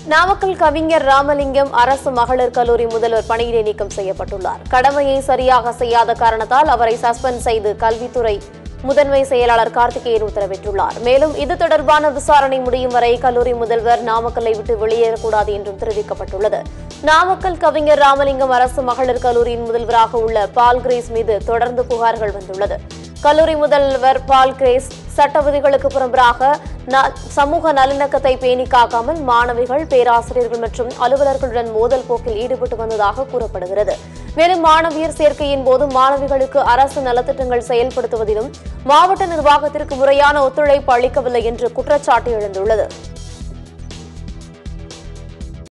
நாமக்கல் கவிஞர் ராமலிங்கம் அரசு மகளிர் கல்லூரி முதல்வர் பணியிடை நீக்கம் செய்யப்பட்டுள்ளார் கடமையை சரியாக செய்யாத காரணத்தால் அவரை சஸ்பெண்ட் செய்து கல்வித்துறை முதன்மை செயலாளர் கார்த்திகேயன் உத்தரவிட்டுள்ளார் மேலும் இது தொடர்பான விசாரணை முடியும் வரை கல்லூரி முதல்வர் நாமக்கல்லை விட்டு வெளியேறக்கூடாது என்றும் தெரிவிக்கப்பட்டுள்ளது நாமக்கல் கவிஞர் ராமலிங்கம் அரசு மகளிர் கல்லூரியின் முதல்வராக உள்ள பால் கிரேஸ் மீது தொடர்ந்து புகார்கள் வந்துள்ளது கல்லூரி முதல்வர் பால் கிரேஸ் சட்ட விதிகளுக்கு புறம்பாக ந- சமூக நல்லிணக்கத்தை பேணி காக்காமல் மாணவிகள் பேராசிரியர்கள் மற்றும் அலுவலர்களுடன் மோதல் போக்கில் ஈடுபட்டு வந்ததாக கூறப்படுகிறது மேலும் மாணவியர் சேர்க்கையின் போது மாணவிகளுக்கு அரசு நலத்திட்டங்கள் செயல்படுத்துவதிலும் மாவட்ட நிர்வாகத்திற்கு முறையான ஒத்துழைப்பு அளிக்கவில்லை என்று குற்றச்சாட்டு எழுந்துள்ளது